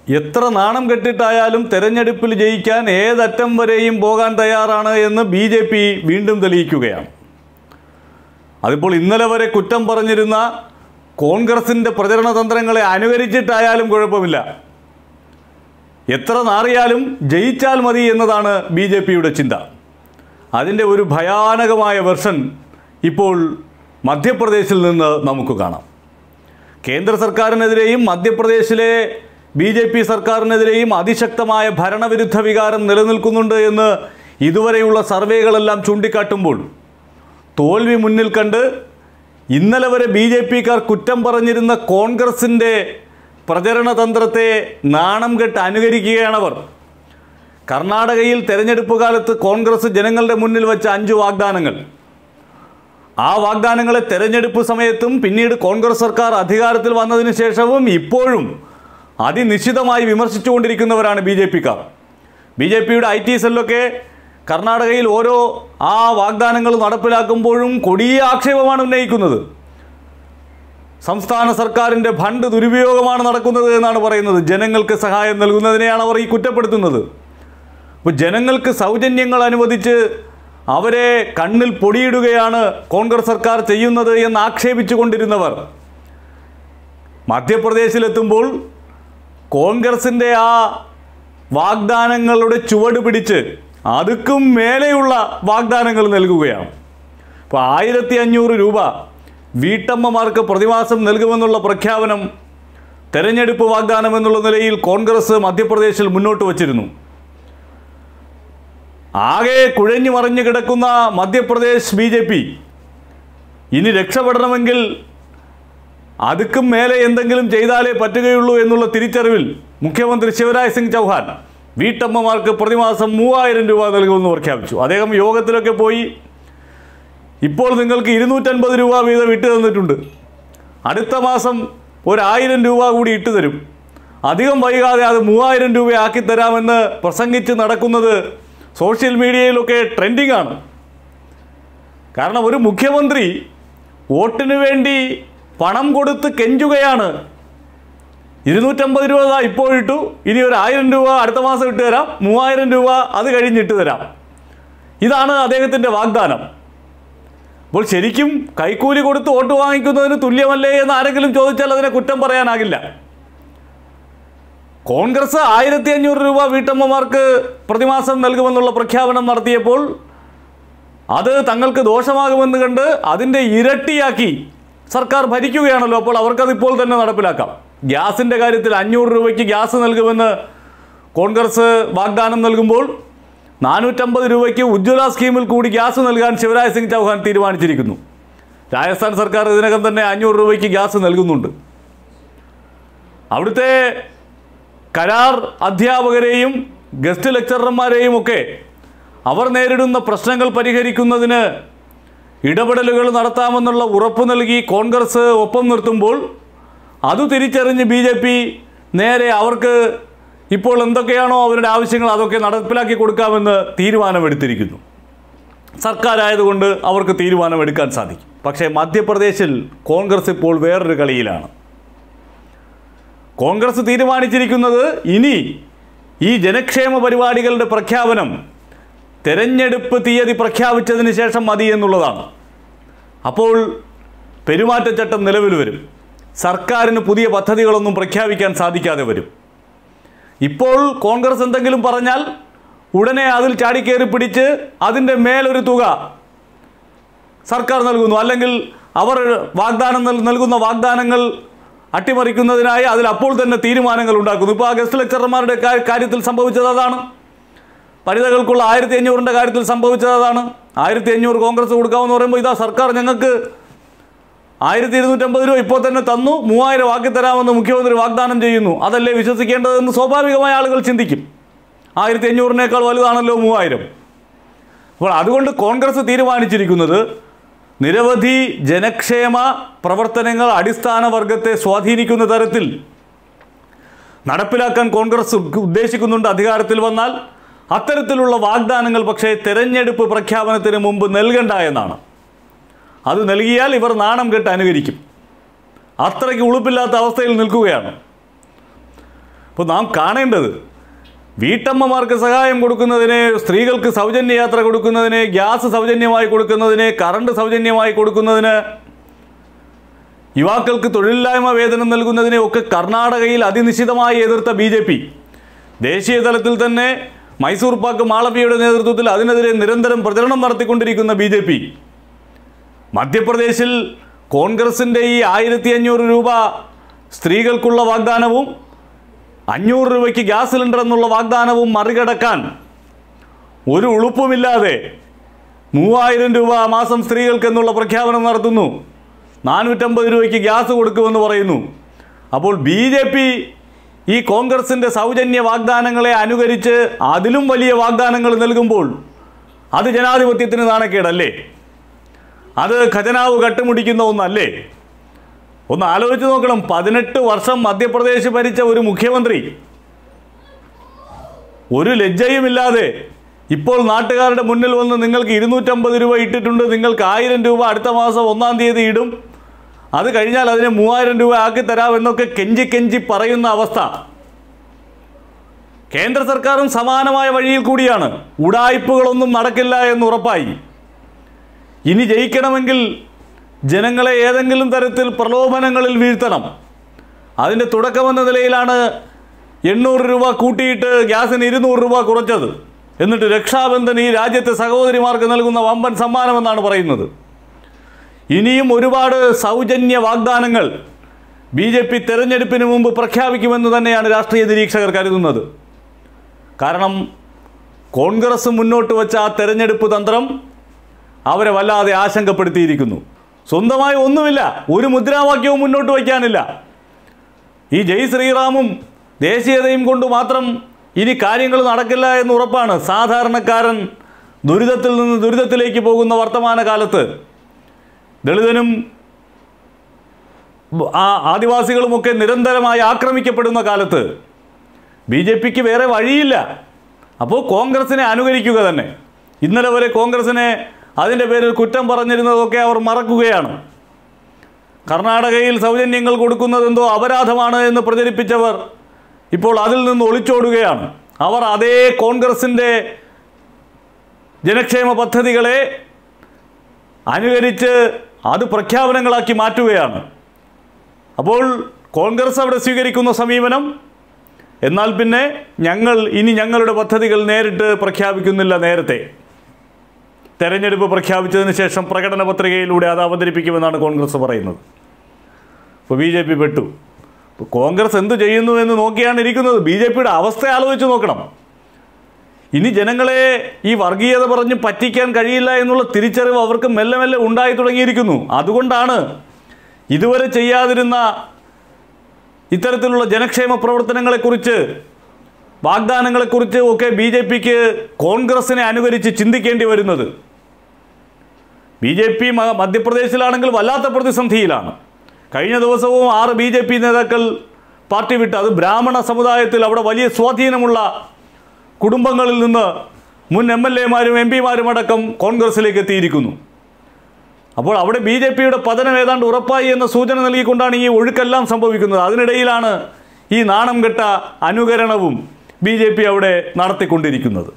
എത്ര നാണം കെട്ടിട്ടായാലും തെരഞ്ഞെടുപ്പിൽ ജയിക്കാൻ ഏതറ്റം വരെയും പോകാൻ തയ്യാറാണ് എന്ന് ബി ജെ പി വീണ്ടും തെളിയിക്കുകയാണ് അതിപ്പോൾ ഇന്നലെ വരെ കുറ്റം പറഞ്ഞിരുന്ന കോൺഗ്രസിൻ്റെ പ്രചരണ തന്ത്രങ്ങളെ അനുകരിച്ചിട്ടായാലും കുഴപ്പമില്ല എത്ര നാറിയാലും ജയിച്ചാൽ മതി എന്നതാണ് ബി ജെ പിയുടെ ചിന്ത അതിൻ്റെ ഒരു ഭയാനകമായ വെർഷൻ ഇപ്പോൾ മധ്യപ്രദേശിൽ നിന്ന് നമുക്ക് കാണാം കേന്ദ്ര സർക്കാരിനെതിരെയും മധ്യപ്രദേശിലെ ബി ജെ പി സർക്കാരിനെതിരെയും അതിശക്തമായ ഭരണവിരുദ്ധ വികാരം നിലനിൽക്കുന്നുണ്ട് എന്ന് ഇതുവരെയുള്ള സർവേകളെല്ലാം ചൂണ്ടിക്കാട്ടുമ്പോൾ തോൽവി മുന്നിൽ കണ്ട് ഇന്നലെ വരെ ബി ജെ പിക്കാർ കുറ്റം പറഞ്ഞിരുന്ന കോൺഗ്രസിൻ്റെ പ്രചരണ തന്ത്രത്തെ നാണം കെട്ട് അനുകരിക്കുകയാണവർ കർണാടകയിൽ തെരഞ്ഞെടുപ്പ് കാലത്ത് കോൺഗ്രസ് ജനങ്ങളുടെ മുന്നിൽ വെച്ച അഞ്ച് വാഗ്ദാനങ്ങൾ ആ വാഗ്ദാനങ്ങളെ തെരഞ്ഞെടുപ്പ് സമയത്തും പിന്നീട് കോൺഗ്രസ് സർക്കാർ അധികാരത്തിൽ വന്നതിന് ശേഷവും ഇപ്പോഴും അതിനിശ്ചിതമായി വിമർശിച്ചുകൊണ്ടിരിക്കുന്നവരാണ് ബി ജെ പിക്കാർ ബി ജെ പിയുടെ ഐ ടി സെല്ലൊക്കെ കർണാടകയിൽ ഓരോ ആ വാഗ്ദാനങ്ങൾ നടപ്പിലാക്കുമ്പോഴും കൊടിയ ആക്ഷേപമാണ് ഉന്നയിക്കുന്നത് സംസ്ഥാന സർക്കാരിൻ്റെ ഫണ്ട് ദുരുപയോഗമാണ് നടക്കുന്നത് എന്നാണ് പറയുന്നത് ജനങ്ങൾക്ക് സഹായം നൽകുന്നതിനെയാണ് അവർ ഈ കുറ്റപ്പെടുത്തുന്നത് അപ്പോൾ ജനങ്ങൾക്ക് സൗജന്യങ്ങൾ അനുവദിച്ച് അവരെ കണ്ണിൽ പൊടിയിടുകയാണ് കോൺഗ്രസ് സർക്കാർ ചെയ്യുന്നത് എന്ന് ആക്ഷേപിച്ചു കൊണ്ടിരുന്നവർ മധ്യപ്രദേശിലെത്തുമ്പോൾ കോൺഗ്രസിൻ്റെ ആ വാഗ്ദാനങ്ങളുടെ ചുവട് പിടിച്ച് അതുക്കും മേലെയുള്ള വാഗ്ദാനങ്ങൾ നൽകുകയാണ് ഇപ്പോൾ ആയിരത്തി അഞ്ഞൂറ് രൂപ വീട്ടമ്മമാർക്ക് പ്രതിമാസം നൽകുമെന്നുള്ള പ്രഖ്യാപനം തെരഞ്ഞെടുപ്പ് വാഗ്ദാനം എന്നുള്ള നിലയിൽ കോൺഗ്രസ് മധ്യപ്രദേശിൽ മുന്നോട്ട് വച്ചിരുന്നു ആകെ കുഴഞ്ഞു മറിഞ്ഞു കിടക്കുന്ന മധ്യപ്രദേശ് ബി ജെ പി ഇനി രക്ഷപ്പെടണമെങ്കിൽ അതുക്കും മേലെ എന്തെങ്കിലും ചെയ്താലേ പറ്റുകയുള്ളൂ എന്നുള്ള തിരിച്ചറിവിൽ മുഖ്യമന്ത്രി ശിവരാജ് സിംഗ് ചൗഹാൻ വീട്ടമ്മമാർക്ക് പ്രതിമാസം മൂവായിരം രൂപ നൽകുമെന്ന് പ്രഖ്യാപിച്ചു അദ്ദേഹം യോഗത്തിലൊക്കെ പോയി ഇപ്പോൾ നിങ്ങൾക്ക് ഇരുന്നൂറ്റൻപത് രൂപ വീതം ഇട്ട് തന്നിട്ടുണ്ട് അടുത്ത മാസം ഒരായിരം രൂപ കൂടി ഇട്ട് തരും അധികം വൈകാതെ അത് മൂവായിരം രൂപ ആക്കി തരാമെന്ന് പ്രസംഗിച്ച് നടക്കുന്നത് സോഷ്യൽ മീഡിയയിലൊക്കെ ട്രെൻഡിങ് ആണ് കാരണം ഒരു മുഖ്യമന്ത്രി വോട്ടിന് വേണ്ടി പണം കൊടുത്ത് കെഞ്ചുകയാണ് ഇരുന്നൂറ്റമ്പത് രൂപ ദാ ഇപ്പോൾ ഇട്ടു ഇനി ഒരു ആയിരം രൂപ അടുത്ത മാസം ഇട്ട് തരാം മൂവായിരം രൂപ അത് കഴിഞ്ഞിട്ട് തരാം ഇതാണ് അദ്ദേഹത്തിൻ്റെ വാഗ്ദാനം അപ്പോൾ ശരിക്കും കൈക്കൂലി കൊടുത്ത് വോട്ട് വാങ്ങിക്കുന്നതിന് തുല്യമല്ലേ എന്ന് ആരെങ്കിലും ചോദിച്ചാൽ അതിനെ കുറ്റം പറയാനാകില്ല കോൺഗ്രസ് ആയിരത്തി അഞ്ഞൂറ് രൂപ വീട്ടമ്മമാർക്ക് പ്രതിമാസം നൽകുമെന്നുള്ള പ്രഖ്യാപനം നടത്തിയപ്പോൾ അത് തങ്ങൾക്ക് ദോഷമാകുമെന്ന് കണ്ട് അതിൻ്റെ ഇരട്ടിയാക്കി സർക്കാർ ഭരിക്കുകയാണല്ലോ അപ്പോൾ അവർക്കത് ഇപ്പോൾ തന്നെ നടപ്പിലാക്കാം ഗ്യാസിൻ്റെ കാര്യത്തിൽ അഞ്ഞൂറ് രൂപയ്ക്ക് ഗ്യാസ് നൽകുമെന്ന് കോൺഗ്രസ് വാഗ്ദാനം നൽകുമ്പോൾ നാനൂറ്റമ്പത് രൂപയ്ക്ക് ഉജ്ജ്വല സ്കീമിൽ കൂടി ഗ്യാസ് നൽകാൻ ശിവരാജ് സിംഗ് ചൗഹാൻ തീരുമാനിച്ചിരിക്കുന്നു രാജസ്ഥാൻ സർക്കാർ ഇതിനകം തന്നെ അഞ്ഞൂറ് രൂപയ്ക്ക് ഗ്യാസ് നൽകുന്നുണ്ട് അവിടുത്തെ കരാർ അധ്യാപകരെയും ഗസ്റ്റ് ലെക്ചറർമാരെയും ഒക്കെ അവർ നേരിടുന്ന പ്രശ്നങ്ങൾ പരിഹരിക്കുന്നതിന് ഇടപെടലുകൾ നടത്താമെന്നുള്ള ഉറപ്പ് നൽകി കോൺഗ്രസ് ഒപ്പം നിർത്തുമ്പോൾ അത് തിരിച്ചറിഞ്ഞ് ബി ജെ പി നേരെ അവർക്ക് ഇപ്പോൾ എന്തൊക്കെയാണോ അവരുടെ ആവശ്യങ്ങൾ അതൊക്കെ നടപ്പിലാക്കി കൊടുക്കാമെന്ന് തീരുമാനമെടുത്തിരിക്കുന്നു സർക്കാരായതുകൊണ്ട് അവർക്ക് തീരുമാനമെടുക്കാൻ സാധിക്കും പക്ഷേ മധ്യപ്രദേശിൽ കോൺഗ്രസ് ഇപ്പോൾ വേറൊരു കളിയിലാണ് കോൺഗ്രസ് തീരുമാനിച്ചിരിക്കുന്നത് ഇനി ഈ ജനക്ഷേമ പരിപാടികളുടെ പ്രഖ്യാപനം തെരഞ്ഞെടുപ്പ് തീയതി പ്രഖ്യാപിച്ചതിന് ശേഷം മതി എന്നുള്ളതാണ് അപ്പോൾ പെരുമാറ്റച്ചട്ടം നിലവിൽ വരും സർക്കാരിന് പുതിയ പദ്ധതികളൊന്നും പ്രഖ്യാപിക്കാൻ സാധിക്കാതെ വരും ഇപ്പോൾ കോൺഗ്രസ് എന്തെങ്കിലും പറഞ്ഞാൽ ഉടനെ അതിൽ ചാടിക്കയറി പിടിച്ച് അതിൻ്റെ മേലൊരു തുക സർക്കാർ നൽകുന്നു അല്ലെങ്കിൽ അവർ വാഗ്ദാനം നൽ- നൽകുന്ന വാഗ്ദാനങ്ങൾ അട്ടിമറിക്കുന്നതിനായി അതിൽ അപ്പോൾ തന്നെ തീരുമാനങ്ങൾ ഉണ്ടാക്കുന്നു ഇപ്പോൾ ആ ഗസ്റ്റ് ലെക്ചറർമാരുടെ കാ- കാര്യത്തിൽ സംഭവിച്ചത് അതാണ് വനിതകൾക്കുള്ള ആയിരത്തി അഞ്ഞൂറിൻ്റെ കാര്യത്തിൽ സംഭവിച്ചത് അതാണ് ആയിരത്തി അഞ്ഞൂറ് കോൺഗ്രസ് കൊടുക്കാമെന്ന് പറയുമ്പോൾ ഇതാ സർക്കാർ ഞങ്ങൾക്ക് ആയിരത്തി ഇരുന്നൂറ്റമ്പത് രൂപ ഇപ്പോൾ തന്നെ തന്നു മൂവായിരം ആക്കി തരാമെന്ന് മുഖ്യമന്ത്രി വാഗ്ദാനം ചെയ്യുന്നു അതല്ലേ വിശ്വസിക്കേണ്ടതെന്ന് സ്വാഭാവികമായ ആളുകൾ ചിന്തിക്കും ആയിരത്തി അഞ്ഞൂറിനേക്കാൾ വലുതാണല്ലോ മൂവായിരം അപ്പോൾ അതുകൊണ്ട് കോൺഗ്രസ് തീരുമാനിച്ചിരിക്കുന്നത് നിരവധി ജനക്ഷേമ പ്രവർത്തനങ്ങൾ അടിസ്ഥാന വർഗത്തെ സ്വാധീനിക്കുന്ന തരത്തിൽ നടപ്പിലാക്കാൻ കോൺഗ്രസ് ഉദ്ദേശിക്കുന്നുണ്ട് അധികാരത്തിൽ വന്നാൽ അത്തരത്തിലുള്ള വാഗ്ദാനങ്ങൾ പക്ഷേ തെരഞ്ഞെടുപ്പ് പ്രഖ്യാപനത്തിന് മുമ്പ് നൽകണ്ട എന്നാണ് അത് നൽകിയാൽ ഇവർ നാണം കെട്ട് അനുകരിക്കും അത്രയ്ക്ക് ഉളുപ്പില്ലാത്ത അവസ്ഥയിൽ നിൽക്കുകയാണ് അപ്പോൾ നാം കാണേണ്ടത് വീട്ടമ്മമാർക്ക് സഹായം കൊടുക്കുന്നതിന് സ്ത്രീകൾക്ക് സൗജന്യ യാത്ര കൊടുക്കുന്നതിന് ഗ്യാസ് സൗജന്യമായി കൊടുക്കുന്നതിന് കറണ്ട് സൗജന്യമായി കൊടുക്കുന്നതിന് യുവാക്കൾക്ക് തൊഴിലില്ലായ്മ വേതനം നൽകുന്നതിനെ ഒക്കെ കർണാടകയിൽ അതിനിശ്ചിതമായി എതിർത്ത ബി ജെ പി ദേശീയ തലത്തിൽ തന്നെ മൈസൂർ പാക്ക് മാളവിയുടെ നേതൃത്വത്തിൽ അതിനെതിരെ നിരന്തരം പ്രചരണം നടത്തിക്കൊണ്ടിരിക്കുന്ന ബി ജെ പി മധ്യപ്രദേശിൽ കോൺഗ്രസിൻ്റെ ഈ ആയിരത്തി അഞ്ഞൂറ് രൂപ സ്ത്രീകൾക്കുള്ള വാഗ്ദാനവും അഞ്ഞൂറ് രൂപയ്ക്ക് ഗ്യാസ് സിലിണ്ടർ എന്നുള്ള വാഗ്ദാനവും മറികടക്കാൻ ഒരു ഉളുപ്പുമില്ലാതെ മൂവായിരം രൂപ മാസം സ്ത്രീകൾക്ക് എന്നുള്ള പ്രഖ്യാപനം നടത്തുന്നു നാനൂറ്റമ്പത് രൂപയ്ക്ക് ഗ്യാസ് കൊടുക്കുമെന്ന് പറയുന്നു അപ്പോൾ ബി ജെ പി ഈ കോൺഗ്രസിൻ്റെ സൗജന്യ വാഗ്ദാനങ്ങളെ അനുകരിച്ച് അതിലും വലിയ വാഗ്ദാനങ്ങൾ നൽകുമ്പോൾ അത് ജനാധിപത്യത്തിന് നാണക്കേടല്ലേ അത് ഖജനാവ് കട്ടുമുടിക്കുന്ന ഒന്നല്ലേ ഒന്ന് ആലോചിച്ച് നോക്കണം പതിനെട്ട് വർഷം മധ്യപ്രദേശ് ഭരിച്ച ഒരു മുഖ്യമന്ത്രി ഒരു ലജ്ജയുമില്ലാതെ ഇപ്പോൾ നാട്ടുകാരുടെ മുന്നിൽ വന്ന് നിങ്ങൾക്ക് ഇരുന്നൂറ്റമ്പത് രൂപ ഇട്ടിട്ടുണ്ട് നിങ്ങൾക്ക് ആയിരം രൂപ അടുത്ത മാസം ഒന്നാം തീയതി ഇടും അത് കഴിഞ്ഞാൽ അതിനെ മൂവായിരം രൂപ ആക്കി തരാം എന്നൊക്കെ കെഞ്ചി കെഞ്ചി പറയുന്ന അവസ്ഥ കേന്ദ്ര സർക്കാരും സമാനമായ വഴിയിൽ കൂടിയാണ് ഉടായ്പകളൊന്നും നടക്കില്ല എന്ന് ഉറപ്പായി ഇനി ജയിക്കണമെങ്കിൽ ജനങ്ങളെ ഏതെങ്കിലും തരത്തിൽ പ്രലോഭനങ്ങളിൽ വീഴ്ത്തണം അതിൻ്റെ തുടക്കമെന്ന നിലയിലാണ് എണ്ണൂറ് രൂപ കൂട്ടിയിട്ട് ഗ്യാസിന് ഇരുന്നൂറ് രൂപ കുറച്ചത് എന്നിട്ട് രക്ഷാബന്ധൻ ഈ രാജ്യത്തെ സഹോദരിമാർക്ക് നൽകുന്ന വമ്പൻ സമ്മാനമെന്നാണ് പറയുന്നത് ഇനിയും ഒരുപാട് സൗജന്യ വാഗ്ദാനങ്ങൾ ബി ജെ പി തെരഞ്ഞെടുപ്പിന് മുമ്പ് പ്രഖ്യാപിക്കുമെന്ന് തന്നെയാണ് രാഷ്ട്രീയ നിരീക്ഷകർ കരുതുന്നത് കാരണം കോൺഗ്രസ് മുന്നോട്ട് വച്ച ആ തെരഞ്ഞെടുപ്പ് തന്ത്രം അവരെ വല്ലാതെ ആശങ്കപ്പെടുത്തിയിരിക്കുന്നു സ്വന്തമായി ഒന്നുമില്ല ഒരു മുദ്രാവാക്യവും മുന്നോട്ട് വയ്ക്കാനില്ല ഈ ജയ് ശ്രീറാമും ദേശീയതയും കൊണ്ട് മാത്രം ഇനി കാര്യങ്ങൾ നടക്കില്ല എന്ന് ഉറപ്പാണ് സാധാരണക്കാരൻ ദുരിതത്തിൽ നിന്ന് ദുരിതത്തിലേക്ക് പോകുന്ന വർത്തമാന കാലത്ത് ദളിതനും ബ- ആ ആദിവാസികളുമൊക്കെ നിരന്തരമായി ആക്രമിക്കപ്പെടുന്ന കാലത്ത് ബി ജെ പിക്ക് വേറെ വഴിയില്ല അപ്പോൾ കോൺഗ്രസിനെ അനുകരിക്കുക തന്നെ ഇന്നലെ വരെ കോൺഗ്രസിനെ അതിൻ്റെ പേരിൽ കുറ്റം പറഞ്ഞിരുന്നതൊക്കെ അവർ മറക്കുകയാണ് കർണാടകയിൽ സൗജന്യങ്ങൾ കൊടുക്കുന്നതെന്തോ അപരാധമാണ് എന്ന് പ്രചരിപ്പിച്ചവർ ഇപ്പോൾ അതിൽ നിന്ന് ഒളിച്ചോടുകയാണ് അവർ അതേ കോൺഗ്രസിൻ്റെ ജനക്ഷേമ പദ്ധതികളെ അനുകരിച്ച് അത് പ്രഖ്യാപനങ്ങളാക്കി മാറ്റുകയാണ് അപ്പോൾ കോൺഗ്രസ് അവിടെ സ്വീകരിക്കുന്ന സമീപനം എന്നാൽ പിന്നെ ഞങ്ങൾ ഇനി ഞങ്ങളുടെ പദ്ധതികൾ നേരിട്ട് പ്രഖ്യാപിക്കുന്നില്ല നേരത്തെ തെരഞ്ഞെടുപ്പ് പ്രഖ്യാപിച്ചതിന് ശേഷം പ്രകടന പത്രികയിലൂടെ അത് അവതരിപ്പിക്കുമെന്നാണ് കോൺഗ്രസ് പറയുന്നത് ഇപ്പോൾ ബി ജെ പി പെട്ടു ഇപ്പോൾ കോൺഗ്രസ് എന്ത് ചെയ്യുന്നു എന്ന് നോക്കിയാണ് ഇരിക്കുന്നത് ബി ജെ പിയുടെ അവസ്ഥ ആലോചിച്ച് നോക്കണം ഇനി ജനങ്ങളെ ഈ വർഗീയത പറഞ്ഞ് പറ്റിക്കാൻ കഴിയില്ല എന്നുള്ള തിരിച്ചറിവ് അവർക്ക് മെല്ലെ മെല്ലെ ഉണ്ടായി തുടങ്ങിയിരിക്കുന്നു അതുകൊണ്ടാണ് ഇതുവരെ ചെയ്യാതിരുന്ന ഇത്തരത്തിലുള്ള ജനക്ഷേമ പ്രവർത്തനങ്ങളെക്കുറിച്ച് വാഗ്ദാനങ്ങളെക്കുറിച്ച് ഒക്കെ ബി ജെ പിക്ക് കോൺഗ്രസിനെ അനുകരിച്ച് ചിന്തിക്കേണ്ടി വരുന്നത് ബി ജെ പി മധ്യപ്രദേശിലാണെങ്കിൽ വല്ലാത്ത പ്രതിസന്ധിയിലാണ് കഴിഞ്ഞ ദിവസവും ആറ് ബി ജെ പി നേതാക്കൾ പാർട്ടി വിട്ട് അത് ബ്രാഹ്മണ സമുദായത്തിൽ അവിടെ വലിയ സ്വാധീനമുള്ള കുടുംബങ്ങളിൽ നിന്ന് മുൻ എം എൽ എമാരും എം പിമാരും അടക്കം കോൺഗ്രസിലേക്ക് എത്തിയിരിക്കുന്നു അപ്പോൾ അവിടെ ബി ജെ പിയുടെ പതനം ഏതാണ്ട് ഉറപ്പായി എന്ന സൂചന നൽകിക്കൊണ്ടാണ് ഈ ഒഴുക്കെല്ലാം സംഭവിക്കുന്നത് അതിനിടയിലാണ് ഈ നാണം കെട്ട അനുകരണവും ബി ജെ പി അവിടെ നടത്തിക്കൊണ്ടിരിക്കുന്നത്